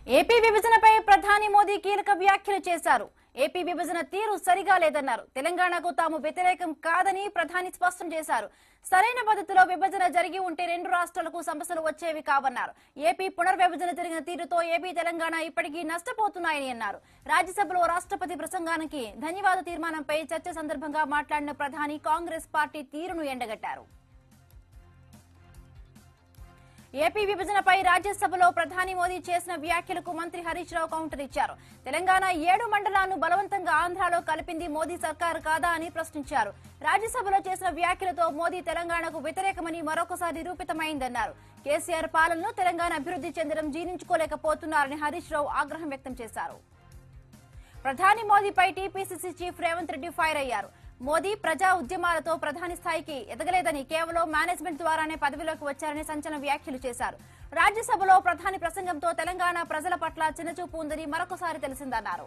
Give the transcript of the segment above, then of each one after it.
AP విభజనపై ప్రధాని మోదీ కీలక వ్యాఖ్యలు చేశారు ఏపీ విభజన తీరు సరిగా లేదన్నారు తెలంగాణకు తాము వ్యతిరేకం కాదని ప్రధాని స్పష్టం చేశారు సరైన పద్ధతిలో విభజన జరిగి ఉంటే రెండు రాష్ట్రాలకు సమస్యలు వచ్చేవి కావన్నారు ఏపీ పునర్విభజన జరిగిన తీరుతో ఏపీ తెలంగాణ ఇప్పటికీ నష్టపోతున్నాయని అన్నారు రాజ్యసభలో రాష్ట్రపతి ప్రసంగానికి ధన్యవాద తీర్మానంపై చర్చ సందర్భంగా మాట్లాడిన ప్రధాని కాంగ్రెస్ పార్టీ తీరును ఎండగట్టారు ఏపీ విభజనపై రాజ్యసభలో ప్రధాని మోదీ చేసిన వ్యాఖ్యలకు మంత్రి హరీష్ రావు కౌంటర్ ఇచ్చారు తెలంగాణ ఏడు మండలాలను బలవంతంగా ఆంధ్రాలో కలిపింది మోదీ సర్కారు కాదా అని ప్రశ్నించారు రాజ్యసభలో చేసిన వ్యాఖ్యలతో మోదీ తెలంగాణకు వ్యతిరేకమని మరొకసారి నిరూపితమైందన్నారు కేసీఆర్ పాలనను తెలంగాణ అభివృద్ధి చెందడం జీర్ణించుకోలేకపోతున్నారని హరీష్ రావు ఆగ్రహం వ్యక్తం చేశారు ప్రధాని మోదీపై TPCC chief Revanth Reddy fire అయ్యారు మోదీ ప్రజా ఉద్యమాలతో ప్రధాని స్థాయికి ఎదగలేదని కేవలం మేనేజ్మెంట్ ద్వారానే పదవిలోకి వచ్చారని సంచలన వ్యాఖ్యలు చేశారు రాజ్యసభలో ప్రధాని ప్రసంగంతో తెలంగాణ ప్రజల పట్ల చిన్నచూపు ఉందని మరొకసారి తెలిసిందన్నారు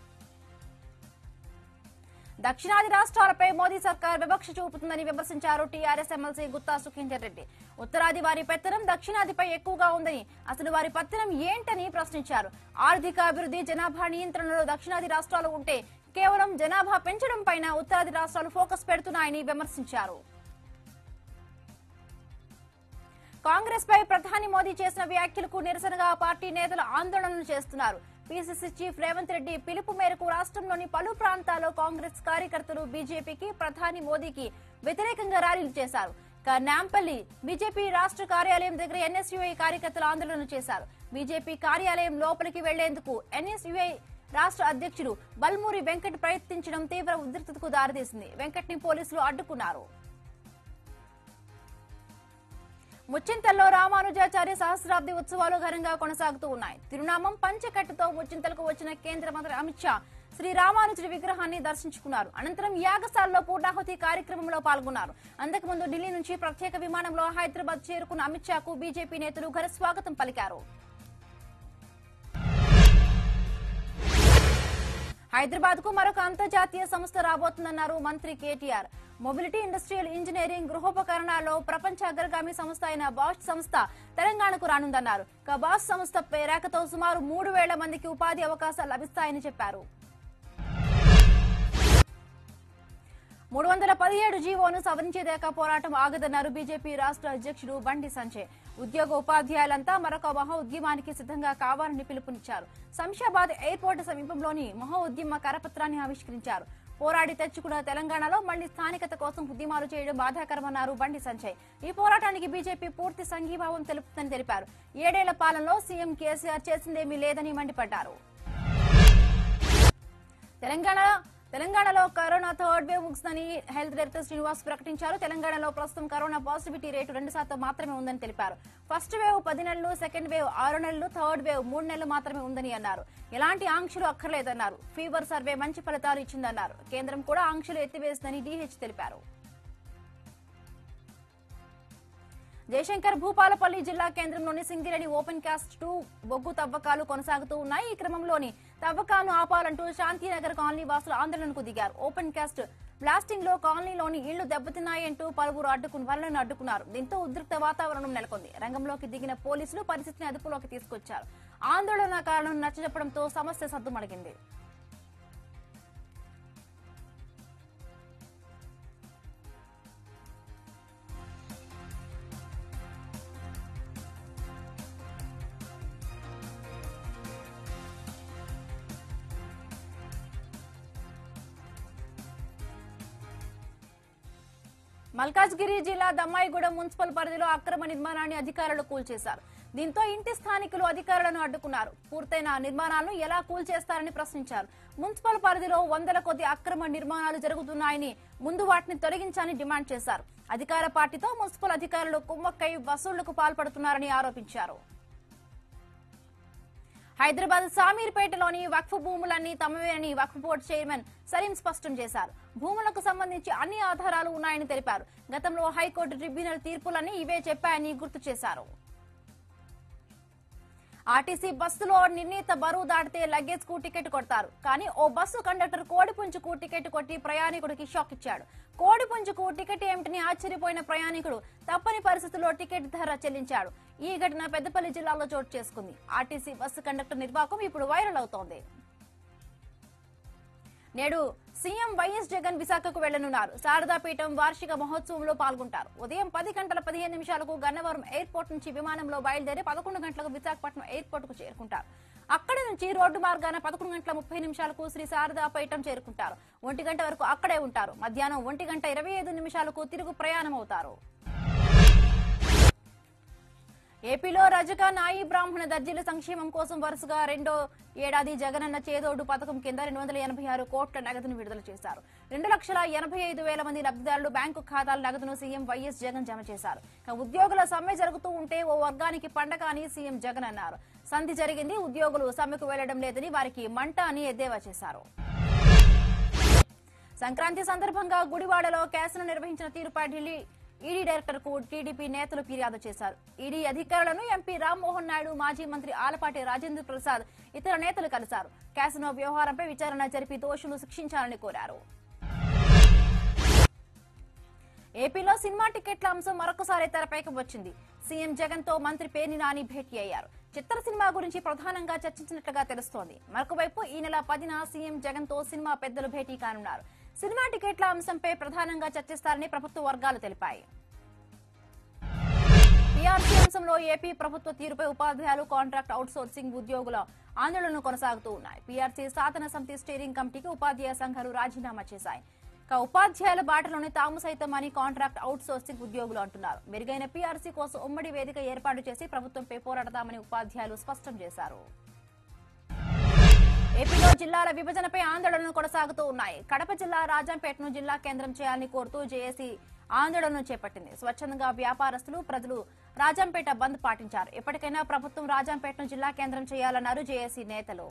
దక్షిణాది రాష్ట్రాలపై మోదీ సర్కార్ వివక్ష చూపుతుందని విమర్శించారు టీఆర్ఎస్ ఎమ్మెల్సీ గుత్తా సుఖేందర్ రెడ్డి ఉత్తరాది వారి పెత్తనం దక్షిణాదిపై ఎక్కువగా ఉందని అసలు వారి పత్తనం ఏంటని ప్రశ్నించారు ఆర్థిక అభివృద్ధి జనాభా నియంత్రణలో దక్షిణాది రాష్ట్రాలు ఉంటే కేవలం జనాభా పెంచడం పైన ఉత్తరాది రాష్ట్రాలు ఫోకస్ పెడుతున్నాయని విమర్శించారు కాంగ్రెస్ పై ప్రధాని మోదీ చేసిన వ్యాఖ్యలకు నిరసనగా ఆ పార్టీ నేతలు ఆందోళనలు చేస్తున్నారు పీసీసీ చీఫ్ రేవంత్ రెడ్డి పిలుపు మేరకు రాష్ట్రంలోని పలు ప్రాంతాల్లో కాంగ్రెస్ కార్యకర్తలు బీజేపీకి ప్రధాని మోదీకి వ్యతిరేకంగా ర్యాలీలు చేశారు ఇక నాంపల్లి బీజేపీ రాష్ట్ర కార్యాలయం దగ్గర ఎన్ఎస్యుఐ కార్యకర్తలు ఆందోళన చేశారు బీజేపీ కార్యాలయం లోపలికి వెళ్లేందుకు ఎన్ఎస్యుఐ రాష్ట్ర అధ్యక్షుడు బల్మూరి వెంకట్ ప్రయత్నించడం తీవ్ర ఉద్రిక్తతకు దారితీసింది వెంకట్ ని పోలీసులు అడ్డుకున్నారు ముచ్చింతల్లో రామానుజాచార్య సహస్రాబ్ది ఉత్సవాలు ఘనంగా కొనసాగుతూ ఉన్నాయి తిరునామం పంచకట్టుతో ముచ్చింతలకు వచ్చిన కేంద్ర మంత్రి అమిత్ షా శ్రీ రామానుజుడి విగ్రహాన్ని దర్శించుకున్నారు అనంతరం యాగశాలలో పూర్ణాహుతి కార్యక్రమంలో పాల్గొన్నారు అంతకుముందు ఢిల్లీ నుంచి ప్రత్యేక విమానంలో హైదరాబాద్ చేరుకున్న అమిత్ షాకు బీజేపీ నేతలు ఘన స్వాగతం పలికారు హైదరాబాద్ కు మరొక అంతర్జాతీయ సంస్థ రాబోతుందన్నారు మంత్రి కేటీఆర్ మొబిలిటీ ఇండస్ట్రియల్ ఇంజనీరింగ్ గృహోపకరణాల్లో ప్రపంచ అగ్రగామి సంస్థ అయిన బాష్ సంస్థ తెలంగాణకు రానుందన్నారు ఇక బాష్ సంస్థ పేరాకతో సుమారు మూడు వేల మందికి ఉపాధి అవకాశాలు లభిస్తాయని చెప్పారు మూడు వందల పదిహేడు జీవోను సవరించేదాకా పోరాటం ఆగదన్నారు బీజేపీ రాష్ట్ర అధ్యక్షుడు బండి సంజయ్ ఉద్యోగ ఉపాధ్యాయులంతా మరొక మహా ఉద్యమానికి సిద్ధంగా కావాలని పిలుపునిచ్చారు శంషాబాద్ ఎయిర్పోర్టు సమీపంలోని మహా ఉద్యమ కరపత్రాన్ని ఆవిష్కరించారు పోరాడి తెచ్చుకున్న తెలంగాణలో మళ్లీ స్థానికత కోసం ఉద్యమాలు చేయడం బాధాకరమన్నారు బండి సంజయ్ ఈ పోరాటానికి బీజేపీ పూర్తి సంఘీభావం తెలుపుతుందని తెలిపారు ఏడేళ్ల పాలనలో సీఎం కేసీఆర్ చేసిందేమీ లేదని మండిపడ్డారు తెలంగాణ తెలంగాణలో కరోనా థర్డ్ వేవ్ ముగిసిందని హెల్త్ డైరెక్టర్ శ్రీనివాస్ ప్రకటించారు తెలంగాణలో ప్రస్తుతం కరోనా పాజిటివిటీ రేటు రెండు శాతం మాత్రమే ఉందని తెలిపారు ఫస్ట్ వేవ్ పది నెలలు సెకండ్ వేవ్ ఆరు నెలలు థర్డ్ వేవ్ మూడు నెలలు మాత్రమే ఉందని అన్నారు ఎలాంటి ఆంక్షలు అక్కర్లేదన్నారు ఫీవర్ సర్వే మంచి ఫలితాలు ఇచ్చిందన్నారు కేంద్రం కూడా ఆంక్షలు ఎత్తివేసిందని డీహెచ్ తెలిపారు జయశంకర్ భూపాలపల్లి జిల్లా కేంద్రంలోని సింగిరెడ్డి ఓపెన్ కాస్ట్ టూ బొగ్గు తవ్వకాలు కొనసాగుతూ ఉన్నాయి ఈ క్రమంలోని తవ్వకాలను ఆపాలంటూ శాంతినగర్ కాలనీ వాసులు ఆందోళనకు దిగారు ఓపెన్ కాస్ట్ బ్లాస్టింగ్ లో కాలనీలోని ఇళ్లు దెబ్బతిన్నాయంటూ పలువురు అడ్డుకుని వరలను అడ్డుకున్నారు దీంతో ఉద్రిక్త వాతావరణం నెలకొంది రంగంలోకి దిగిన పోలీసులు పరిస్థితిని అదుపులోకి తీసుకొచ్చారు ఆందోళనకారులను నచ్చజెప్పడంతో సమస్య సద్దుమణిగింది మల్కాజ్గిరి జిల్లా దమ్మాయిగూడెం మున్సిపల్ పరిధిలో అక్రమ నిర్మాణాన్ని అధికారులు కూల్చేశారు దీంతో ఇంటి స్థానికులు అధికారులను అడ్డుకున్నారు పూర్తయిన నిర్మాణాలను ఎలా కూల్చేస్తారని ప్రశ్నించారు మున్సిపల్ పరిధిలో వందల కొద్ది అక్రమ నిర్మాణాలు జరుగుతున్నాయని ముందు వాటిని తొలగించాలని డిమాండ్ చేశారు అధికార పార్టీతో మున్సిపల్ అధికారులు కుమ్మక్కై వసూళ్లకు పాల్పడుతున్నారని ఆరోపించారు హైదరాబాద్ సామీర్పేటలోని వక్ఫ్ భూములన్నీ తమవేనని వక్ఫ్ బోర్డు చైర్మన్ సలీం స్పష్టం చేశారు భూములకు సంబంధించి అన్ని ఆధారాలు ఉన్నాయని తెలిపారు గతంలో హైకోర్టు ట్రిబ్యునల్ తీర్పులన్నీ ఇవే చెప్పాయని గుర్తు చేశారు ఆర్టీసీ బస్సులో నిర్ణీత బరువు దాటితే లగేజ్ కు టికెట్ కొడతారు కానీ ఓ బస్సు కండక్టర్ కోడిపుంజుకు టికెట్ కొట్టి ప్రయాణికుడికి షాక్ ఇచ్చాడు కోడిపుంజుకు టికెట్ ఏమిటని ఆశ్చర్యపోయిన ప్రయాణికుడు తప్పని పరిస్థితుల్లో టికెట్ ధర చెల్లించాడు ఈ ఘటన పెద్దపల్లి జిల్లాలో చోటు చేసుకుంది ఆర్టీసీ బస్సు కండక్టర్ నిర్వాకం ఇప్పుడు వైరల్ అవుతోంది నేడు సీఎం వైఎస్ జగన్ విశాఖకు వెళ్లనున్నారు శారదాపీఠం వార్షిక మహోత్సవంలో పాల్గొంటారు ఉదయం పది గంటల పదిహేను నిమిషాలకు గన్నవరం ఎయిర్పోర్ట్ నుంచి విమానంలో బయలుదేరి పదకొండు గంటలకు విశాఖపట్నం ఎయిర్పోర్ట్ కు చేరుకుంటారు అక్కడి నుంచి రోడ్డు మార్గాన పదకొండు గంటల ముప్పై నిమిషాలకు శ్రీ శారదాపీఠం చేరుకుంటారు ఒంటి గంట వరకు అక్కడే ఉంటారు మధ్యాహ్నం ఒంటి గంట ఇరవై ఐదు నిమిషాలకు తిరుగు ప్రయాణం అవుతారు ఏపీలో రజక నాయి బ్రాహ్మణ దర్జీల సంక్షేమం కోసం వరుసగా రెండో ఏడాది జగనన్న చేదోడు పథకం కింద రెండు వందల ఎనభై ఆరు కోట్ల నగదును విడుదల చేశారు రెండు లక్షల ఎనభై ఐదు వేల మంది లబ్ధిదారులు బ్యాంకు ఖాతాల నగదును సీఎం వైఎస్ జగన్ జమ చేశారు ఇక ఉద్యోగుల సమ్మె జరుగుతూ ఉంటే ఓ వర్గానికి పండగ అని సీఎం జగన్ అన్నారు సంధి జరిగింది ఉద్యోగులు సమ్మెకు వెళ్లడం లేదని వారికి మంట అని ఎద్దేవా చేశారు సంక్రాంతి సందర్భంగా గుడివాడలో కేసును నిర్వహించిన తీరుపై ఢిల్లీ ఈడీ డైరెక్టర్ కు టీడీపీ నేతలు ఫిర్యాదు చేశారు ఈడీ అధికారులను ఎంపీ రామ్మోహన్ నాయుడు మాజీ మంత్రి ఆలపాటి రాజేంద్ర ప్రసాద్ ఇతర నేతలు కలిశారు క్యాసినో వ్యవహారంపై విచారణ జరిపి దోషులు శిక్షించాలని కోరారు ఏపీలో సినిమా టికెట్ల అంశం మరొకసారి తెరపైకి వచ్చింది సీఎం జగన్ తో మంత్రి పేర్ని నాని భేటీ అయ్యారు చిత్ర సినిమా గురించి ప్రధానంగా చర్చించినట్లుగా తెలుస్తోంది మరొకవైపు ఈ నెల పదిన సీఎం జగన్ తో సినిమా పెద్దలు భేటీ కానున్నారు సినిమా టికెట్ల అంశంపై ప్రధానంగా చర్చిస్తారని ప్రభుత్వ వర్గాలు తెలిపాయి పీఆర్సీ అంశంలో ఏపీ ప్రభుత్వ తీరుపై ఉపాధ్యాయులు కాంట్రాక్ట్ అవుట్సోర్సింగ్ ఉద్యోగుల ఆందోళనలు కొనసాగుతూ ఉన్నాయి పీఆర్సీ సాధన సమితి స్టీరింగ్ కమిటీకి ఉపాధ్యాయ సంఘాలు రాజీనామా చేశాయి ఇక ఉపాధ్యాయుల బాటలోనే తాము సైతం అని కాంట్రాక్ట్ అవుట్సోర్సింగ్ ఉద్యోగులు అంటున్నారు మెరుగైన పీఆర్సీ కోసం ఉమ్మడి వేదిక ఏర్పాటు చేసి ప్రభుత్వంపై పోరాడతామని ఉపాధ్యాయులు స్పష్టం చేశారు ఏపీలో జిల్లాల విభజనపై ఆందోళనలు కొనసాగుతూ ఉన్నాయి కడప జిల్లా రాజంపేటను జిల్లా కేంద్రం చేయాలని కోరుతూ జేఏసీ ఆందోళనలు చేపట్టింది స్వచ్ఛందంగా వ్యాపారస్తులు ప్రజలు రాజంపేట బంద్ పాటించారు ఎప్పటికైనా ప్రభుత్వం రాజంపేటను జిల్లా కేంద్రం చేయాలన్నారు జేఏసీ నేతలు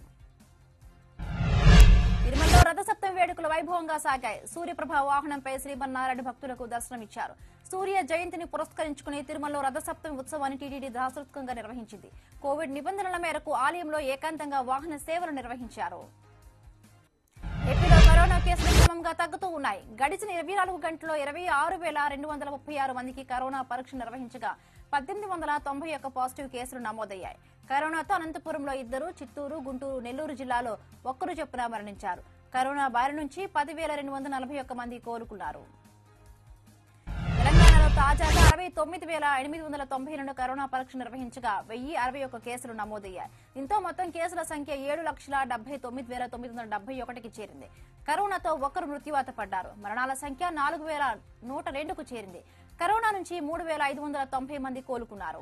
తిరుమలలో రథసప్తమి వేడుకలు వైభవంగా సాగాయి సూర్యప్రభ వాహనంపై శ్రీమన్నారాయణ భక్తులకు దర్శనమిచ్చారు సూర్య జయంతిని పురస్కరించుకుని తిరుమలలో రథసప్తమి ఉత్సవాన్ని టీటీడీ దాసృత్కంగా నిర్వహించింది కోవిడ్ నిబంధనల మేరకు ఆలయంలో ఏకాంతంగా వాహన సేవలు నిర్వహించారు ఏపీలో కరోనా కేసులు క్రమంగా తగ్గుతూ ఉన్నాయి గడిచిన ఇరవై నాలుగు గంటల్లో ఇరవై ఆరు వేల రెండు వందల ముప్పై ఆరు మందికి కరోనా పరీక్ష నిర్వహించగా పద్దెనిమిది వందల తొంభై ఒక్క పాజిటివ్ కేసులు నమోదయ్యాయి కరోనాతో అనంతపురంలో ఇద్దరు చిత్తూరు గుంటూరు నెల్లూరు జిల్లాలో ఒక్కరు చొప్పున మరణించారు కరోనా బారి నుంచి పదివేల రెండు వందల నలభై ఒక్క మంది కోలుకున్నారు తెలంగాణలో తాజాగా అరవై తొమ్మిది వేల ఎనిమిది వందల తొంభై రెండు కరోనా పరీక్ష నిర్వహించగా వెయ్యి అరవై ఒక్క కేసులు నమోదయ్యాయి దీంతో మొత్తం కేసుల సంఖ్య ఏడు లక్షల డెబ్బై తొమ్మిది వేల తొమ్మిది వందల డెబ్బై ఒకటికి చేరింది కరోనాతో ఒకరు మృత్యువాత పడ్డారు మరణాల సంఖ్య నాలుగు వేల నూట రెండుకు చేరింది కరోనా నుంచి మూడు వేల ఐదు వందల తొంభై మంది కోలుకున్నారు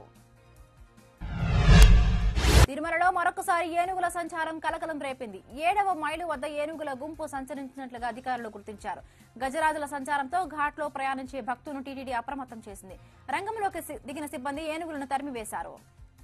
తిరుమలలో మరొకసారి ఏనుగుల సంచారం కలకలం రేపింది ఏడవ మైలు వద్ద ఏనుగుల గుంపు సంచరించినట్లుగా అధికారులు గుర్తించారు గజరాజుల సంచారంతో ఘాట్లో ప్రయాణించే భక్తులను టీటీడీ అప్రమత్తం చేసింది రంగంలోకి సి- దిగిన సిబ్బంది ఏనుగులను తరిమివేశారు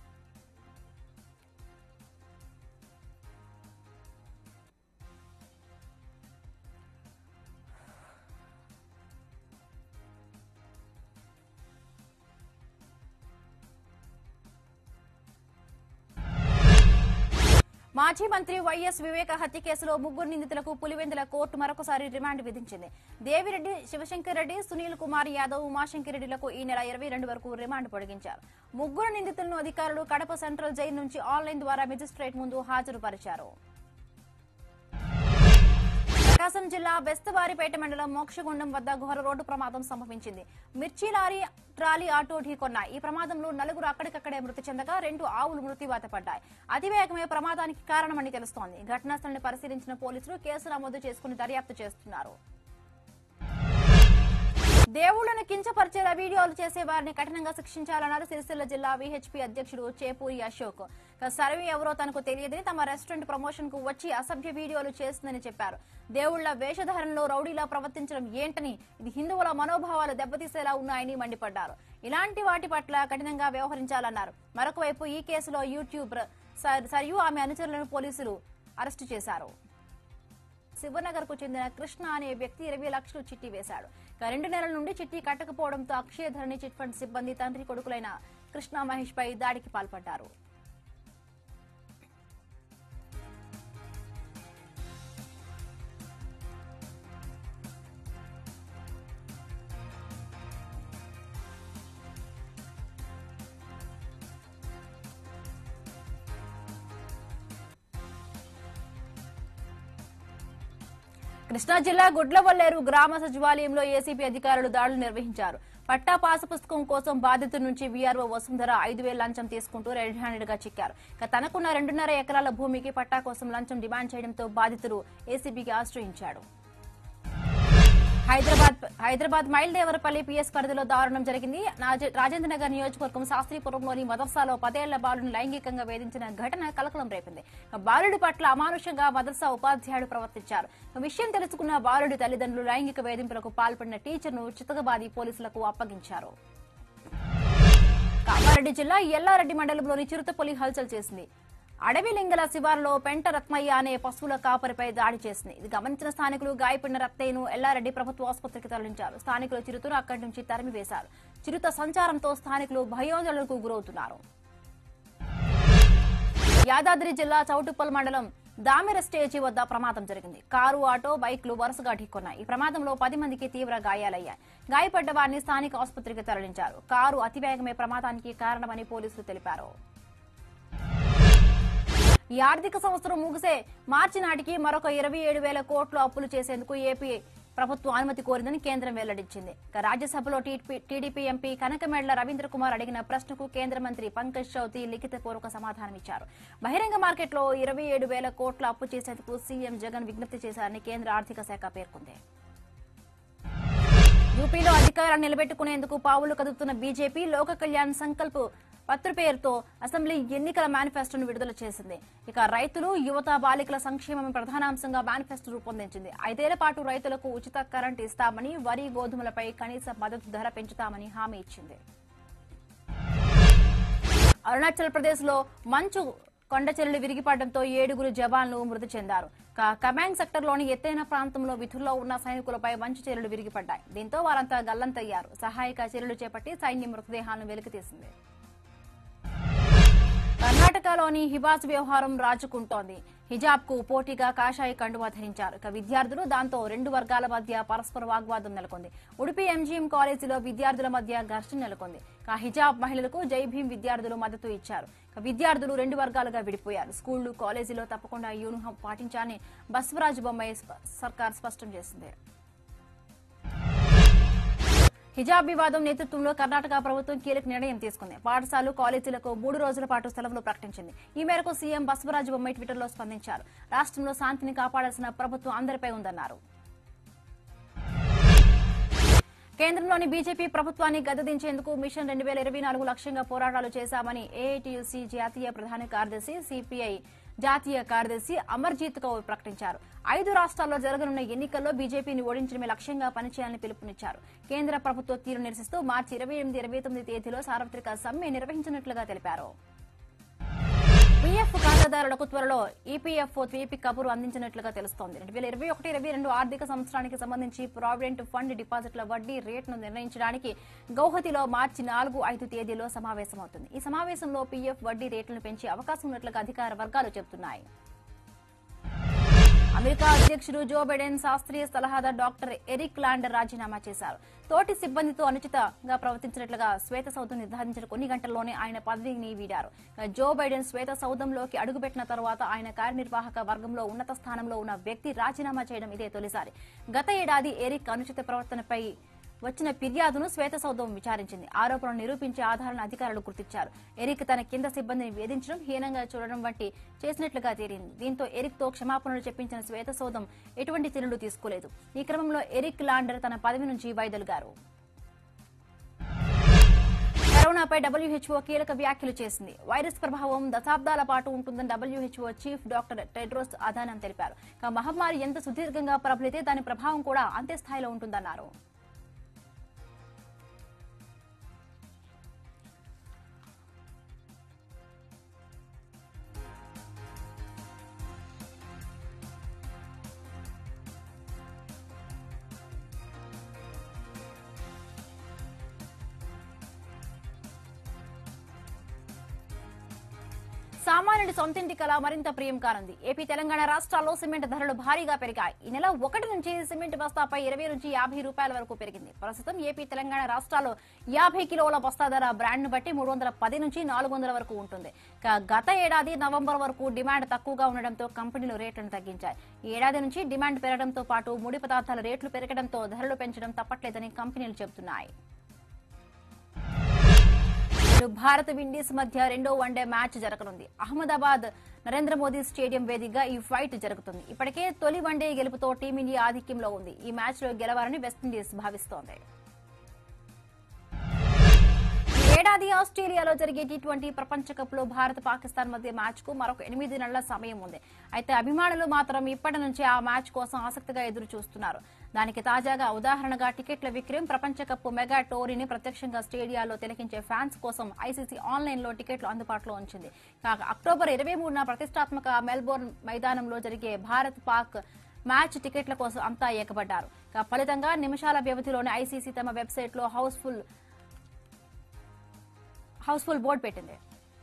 మాజీ మంత్రి వైఎస్ వివేక హత్య కేసులో ముగ్గురు నిందితులకు పులివెందుల కోర్టు మరొకసారి రిమాండ్ విధించింది దేవిరెడ్డి శివశంకర్ రెడ్డి సునీల్ కుమార్ యాదవ్ ఉమాశంకర్ రెడ్డిలకు ఈ నెల ఇరవై రెండు వరకు రిమాండ్ పొడిగించారు ముగ్గురు నిందితులను అధికారులు కడప సెంట్రల్ జైలు నుంచి ఆన్లైన్ ద్వారా మెజిస్ట్రేట్ ముందు హాజరుపరిచారు ప్రకాశం జిల్లా బెస్తవారిపేట మండలం మోక్షగుండం వద్ద ఘోర రోడ్డు ప్రమాదం సంభవించింది మిర్చి లారీ ట్రాలీ ఆటో ఢీకొన్నాయి ఈ ప్రమాదంలో నలుగురు అక్కడికక్కడే మృతి చెందగా రెండు ఆవులు మృత్యువాత పడ్డాయి అతివేగమే ప్రమాదానికి కారణమని తెలుస్తోంది ఘటనా స్థలాన్ని పరిశీలించిన పోలీసులు కేసు నమోదు చేసుకుని దర్యాప్తు చేస్తున్నారు దేవుళ్లను కించపరిచేలా వీడియోలు చేసే వారిని కఠినంగా శిక్షించాలన్నారు సిరిసిల్ల జిల్లా విహెచ్పి అధ్యక్షుడు చేపూరి అశోక్ ఇక సర్వే ఎవరో తనకు తెలియదని తమ రెస్టారెంట్ ప్రమోషన్ కు వచ్చి అసభ్య వీడియోలు చేస్తుందని చెప్పారు దేవుళ్ల వేషధారణలో రౌడీలా ప్రవర్తించడం ఏంటని ఇది హిందువుల మనోభావాలు దెబ్బతీసేలా ఉన్నాయని మండిపడ్డారు ఇలాంటి వాటి పట్ల కఠినంగా వ్యవహరించాలన్నారు మరొకవైపు ఈ కేసులో యూట్యూబ్ సరియు ఆమె అనుచరులను పోలీసులు అరెస్టు చేశారు శివనగర్ కు చెందిన కృష్ణ అనే వ్యక్తి ఇరవై లక్షలు చిట్టి వేశాడు ఇక రెండు నెలల నుండి చిట్టి కట్టకపోవడంతో అక్షయధరణి చిట్ ఫండ్ సిబ్బంది తండ్రి కొడుకులైన కృష్ణ మహేష్ పై దాడికి పాల్పడ్డారు కృష్ణా జిల్లా గుడ్లవల్లేరు గ్రామ సచివాలయంలో ఏసీబీ అధికారులు దాడులు నిర్వహించారు పట్టా పాసు పుస్తకం కోసం బాధితుల నుంచి వీఆర్ఓ వసుంధర ఐదు వేల లంచం తీసుకుంటూ రెడ్ హ్యాండెడ్ గా చిక్కారు ఇక తనకున్న రెండున్నర ఎకరాల భూమికి పట్టా కోసం లంచం డిమాండ్ చేయడంతో బాధితులు ఏసీబీకి ఆశ్రయించాడు హైదరాబాద్ హైదరాబాద్ మైల్దేవరపల్లి పిఎస్ పరిధిలో దారుణం జరిగింది నాజ- రాజేంద్ర నగర్ నియోజకవర్గం శాస్త్రీపురంలోని మదర్సాలో పదేళ్ల బాలుని లైంగికంగా వేధించిన ఘటన కలకలం రేపింది బాలుడి పట్ల అమానుషంగా మదర్సా ఉపాధ్యాయుడు ప్రవర్తించారు విషయం తెలుసుకున్న బాలుడి తల్లిదండ్రులు లైంగిక వేధింపులకు పాల్పడిన టీచర్ను చితకబాది పోలీసులకు అప్పగించారు కామారెడ్డి జిల్లా ఎల్లారెడ్డి మండలంలోని చిరుతపులి హల్చల్ చేసింది అడవి లింగల శివారులో పెంట రత్మయ్య అనే పశువుల కాపరిపై దాడి చేసింది ఇది గమనించిన స్థానికులు గాయపడిన రత్తయ్యను ఎల్లారెడ్డి ప్రభుత్వ ఆసుపత్రికి తరలించారు స్థానికులు చిరుతను అక్కడి నుంచి తరిమివేశారు చిరుత సంచారంతో స్థానికులు భయోందనలకు గురవుతున్నారు యాదాద్రి జిల్లా చౌటుప్పల్ మండలం దామెర స్టేజీ వద్ద ప్రమాదం జరిగింది కారు ఆటో బైక్లు వరుసగా ఢీకొన్నాయి ఈ ప్రమాదంలో పది మందికి తీవ్ర గాయాలయ్యాయి గాయపడ్డ వారిని స్థానిక ఆసుపత్రికి తరలించారు కారు అతివేగమే ప్రమాదానికి కారణమని పోలీసులు తెలిపారు ఈ ఆర్థిక సంవత్సరం ముగిసే మార్చి నాటికి మరొక ఇరవై ఏడు వేల కోట్లు అప్పులు చేసేందుకు ఏపీ ప్రభుత్వం అనుమతి కోరిందని కేంద్రం వెల్లడించింది ఇక రాజ్యసభలో TDP- TDP MP Kanakamedala Ravindra Kumar అడిగిన ప్రశ్నకు కేంద్ర మంత్రి పంకజ్ చౌదరి లిఖిత పూర్వక సమాధానమిచ్చారు బహిరంగ మార్కెట్లో ఇరవై ఏడు వేల కోట్ల అప్పు చేసేందుకు సీఎం జగన్ విజ్ఞప్తి చేశారని కేంద్ర ఆర్థిక శాఖ పేర్కొంది యూపీలో అధికారాన్ని నిలబెట్టుకునేందుకు పావులు కదుపుతున్న బీజేపీ లోక కళ్యాణ్ సంకల్ప్ పత్ర పేరుతో అసెంబ్లీ ఎన్నికల మేనిఫెస్టోను విడుదల చేసింది ఇక రైతులు యువత బాలికల సంక్షేమం ప్రధానాంశంగా మేనిఫెస్టో రూపొందించింది ఐదేళ్ల పాటు రైతులకు ఉచిత కరెంట్ ఇస్తామని వరి గోధుమలపై కనీస మద్దతు ధర పెంచుతామని హామీ ఇచ్చింది అరుణాచల్ ప్రదేశ్ లో మంచు కొండచెరులు విరిగిపడడంతో ఏడుగురు జవాన్లు మృతి చెందారు క- కమాంగ్ సెక్టర్లోని ఎత్తైన ప్రాంతంలో విధుల్లో ఉన్న సైనికులపై మంచు చర్యలు విరిగిపడ్డాయి దీంతో వారంతా గల్లంతయ్యారు సహాయక చర్యలు చేపట్టి సైన్యం మృతదేహాలను వెలికితీసింది కర్ణాటకలోని హిబాజ్ వ్యవహారం రాజుకుంటోంది హిజాబ్ కు పోటీగా కాషాయ కండువా ధరించారు ఇక విద్యార్థులు దాంతో రెండు వర్గాల మధ్య పరస్పర వాగ్వాదం నెలకొంది ఉడిపి ఎంజీఎం కాలేజీలో విద్యార్థుల మధ్య ఘర్షణ నెలకొంది ఇక హిజాబ్ మహిళలకు జై భీమ్ విద్యార్థులు మద్దతు ఇచ్చారు ఇక విద్యార్థులు రెండు వర్గాలుగా విడిపోయారు స్కూళ్లు కాలేజీలో తప్పకుండా యూనిఫామ్ పాటించాలని బస్వరాజ్ బొమ్మాయి స్ప- సర్కార్ స్పష్టం చేసింది హిజాబ్ వివాదం నేతృత్వంలో కర్ణాటక ప్రభుత్వం కీలక నిర్ణయం తీసుకుంది పాఠశాలలు కాలేజీలకు మూడు రోజుల పాటు సెలవులు ప్రకటించింది ఈ మేరకు సీఎం బసవరాజు బొమ్మాయి ట్విట్టర్లో స్పందించారు రాష్ట్రంలో శాంతిని కాపాడాల్సిన ప్రభుత్వం అందరిపై ఉందన్నారు కేంద్రంలోని బీజేపీ ప్రభుత్వాన్ని గద్దదించేందుకు మిషన్ రెండు వేల ఇరవై నాలుగు లక్ష్యంగా పోరాటాలు చేశామని ఏఐటీయూసీ జాతీయ ప్రధాన కార్యదర్శి సిపిఐ జాతీయ కార్యదర్శి అమర్జీత్ కౌర్ ప్రకటించారు ఐదు రాష్ట్రాల్లో జరగనున్న ఎన్నికల్లో బీజేపీని ఓడించడమే లక్ష్యంగా పనిచేయాలని పిలుపునిచ్చారు కేంద్ర ప్రభుత్వ తీరు నిరసిస్తూ మార్చి ఇరవై ఎనిమిది ఇరవై తొమ్మిది తేదీలో సార్వత్రిక సమ్మె నిర్వహించినట్లుగా తెలిపారు పీఎఫ్ ఖాతాదారులకు త్వరలో ఈపీఎఫ్ఓ తీపి కబురు అందించినట్లుగా తెలుస్తోంది రెండు వేల ఇరవై ఒకటి ఇరవై రెండు ఆర్థిక సంవత్సరానికి సంబంధించి ప్రావిడెంట్ ఫండ్ డిపాజిట్ల వడ్డీ రేటును నిర్ణయించడానికి గౌహతిలో మార్చి నాలుగు ఐదు తేదీలో సమావేశమవుతుంది ఈ సమావేశంలో పీఎఫ్ వడ్డీ రేట్లను పెంచే అవకాశం ఉన్నట్లుగా అధికార వర్గాలు చెబుతున్నాయి అమెరికా అధ్యక్షుడు జో బైడెన్ శాస్త్రీయ సలహాదారు డాక్టర్ ఎరిక్ లాండర్ రాజీనామా చేశారు తోటి సిబ్బందితో అనుచితంగా ప్రవర్తించినట్లుగా శ్వేత సౌధం నిర్ధారించిన కొన్ని గంటల్లోనే ఆయన పదవిని వీడారు జో బైడెన్ శ్వేత సౌధంలోకి అడుగుపెట్టిన తర్వాత ఆయన కార్యనిర్వాహక వర్గంలో ఉన్నత స్థానంలో ఉన్న వ్యక్తి రాజీనామా చేయడం ఇదే తొలిసారి గత ఏడాది ఎరిక్ అనుచిత ప్రవర్తనపై వచ్చిన ఫిర్యాదును శ్వేత సౌధం విచారించింది ఆరోపణలు నిరూపించే ఆధారాలను అధికారులు గుర్తించారు ఎరిక్ తన కింద సిబ్బందిని వేధించడం హీనంగా చూడడం వంటి చేసినట్లుగా తేలింది దీంతో ఎరిక్ తో క్షమాపణలు చెప్పించిన శ్వేత సౌధం ఎటువంటి చర్యలు తీసుకోలేదు ఈ క్రమంలో ఎరిక్ లాండర్ తన పదవి నుంచి వైదొలిగారు కరోనాపై డబ్ల్యూహెచ్ఓ కీలక వ్యాఖ్యలు చేసింది వైరస్ ప్రభావం దశాబ్దాల పాటు ఉంటుందని WHO chief doctor Tedros Adhanom తెలిపారు ఇక మహమ్మారి ఎంత సుదీర్ఘంగా ప్రబలితే దాని ప్రభావం కూడా అంతే స్థాయిలో ఉంటుందన్నారు సామాన్యుడి సొంతింటి కళ మరింత ప్రియం కానుంది ఏపీ తెలంగాణ రాష్ట్రాల్లో సిమెంట్ ధరలు భారీగా పెరిగాయి ఈ నెల ఒకటి నుంచి సిమెంట్ బస్తాపై ఇరవై నుంచి యాభై రూపాయల వరకు పెరిగింది ప్రస్తుతం ఏపీ తెలంగాణ రాష్ట్రాల్లో యాభై కిలోల బస్తా ధర బ్రాండ్ ను బట్టి మూడు వందల పది నుంచి నాలుగు వందల వరకు ఉంటుంది ఇక గత ఏడాది నవంబర్ వరకు డిమాండ్ తక్కువగా ఉండడంతో కంపెనీలు రేట్లను తగ్గించాయి ఈ ఏడాది నుంచి డిమాండ్ పెరగడంతో పాటు ముడి పదార్థాల రేట్లు పెరగడంతో ధరలు పెంచడం తప్పట్లేదని కంపెనీలు చెబుతున్నాయి ఇప్పుడు భారత్ విండీస్ మధ్య రెండో వన్డే మ్యాచ్ జరగనుంది అహ్మదాబాద్ నరేంద్ర మోదీ స్టేడియం వేదికగా ఈ ఫైట్ జరుగుతుంది ఇప్పటికే తొలి వన్డే గెలుపుతో టీమిండియా ఆధిక్యంలో ఉంది ఈ మ్యాచ్ లో గెలవాలని వెస్టిండీస్ భావిస్తోంది ఈ ఏడాది ఆస్ట్రేలియాలో జరిగే టీ ట్వంటీ ప్రపంచ కప్ లో భారత్ పాకిస్తాన్ మధ్య మ్యాచ్ కు మరొక ఎనిమిది నెలల సమయం ఉంది అయితే అభిమానులు మాత్రం ఇప్పటి నుంచే ఆ మ్యాచ్ కోసం ఆసక్తిగా ఎదురు చూస్తున్నారు దానికి తాజాగా ఉదాహరణగా టికెట్ల విక్రయం ప్రపంచ కప్ మెగా టోరీని ప్రత్యక్షంగా స్టేడియాల్లో తిలకించే ఫ్యాన్స్ కోసం ఐసీసీ ఆన్లైన్ లో టికెట్లు అందుబాటులో ఉంచింది కాగా అక్టోబర్ ఇరవై మూడున ప్రతిష్టాత్మక మెల్బోర్న్ మైదానంలో జరిగే భారత్ పాక్ మ్యాచ్ టికెట్ల కోసం అంతా ఏకపడ్డారు ఇక ఫలితంగా నిమిషాల వ్యవధిలోనే ఐసీసీ తమ వెబ్సైట్ లో హౌస్ఫుల్ హౌస్ఫుల్ బోర్డు పెట్టింది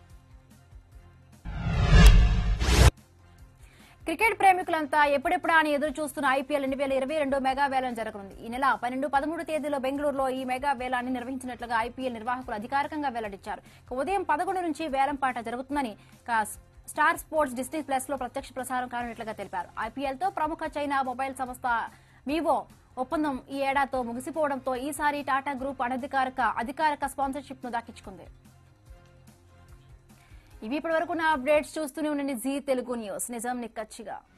క్రికెట్ ప్రేమికులంతా ఎప్పుడెప్పుడా అని ఎదురు చూస్తున్న ఐపీఎల్ రెండు వేల ఇరవై రెండు మెగా వేలం జరగనుంది ఈ నెల పన్నెండు పదమూడు తేదీలో బెంగళూరులో ఈ మెగా వేలాన్ని నిర్వహించినట్లుగా ఐపీఎల్ నిర్వాహకులు అధికారికంగా వెల్లడించారు ఇక ఉదయం పదకొండు నుంచి వేలం పాట జరుగుతుందని ఇక స్టార్ స్పోర్ట్స్ డిస్నీ ప్లస్ లో ప్రత్యక్ష ప్రసారం కానున్నట్లుగా తెలిపారు ఐపీఎల్ తో ప్రముఖ చైనా మొబైల్ సంస్థ వివో ఒప్పందం ఈ ఏడాదితో ముగిసిపోవడంతో ఈసారి టాటా గ్రూప్ అనధికారిక అధికారిక స్పాన్సర్షిప్ ను దక్కించుకుంది ఇవి ఇప్పటి వరకు నా అప్డేట్స్ చూస్తూనే ఉండండి జీ తెలుగు న్యూస్ నిజం నిక్కచ్చిగా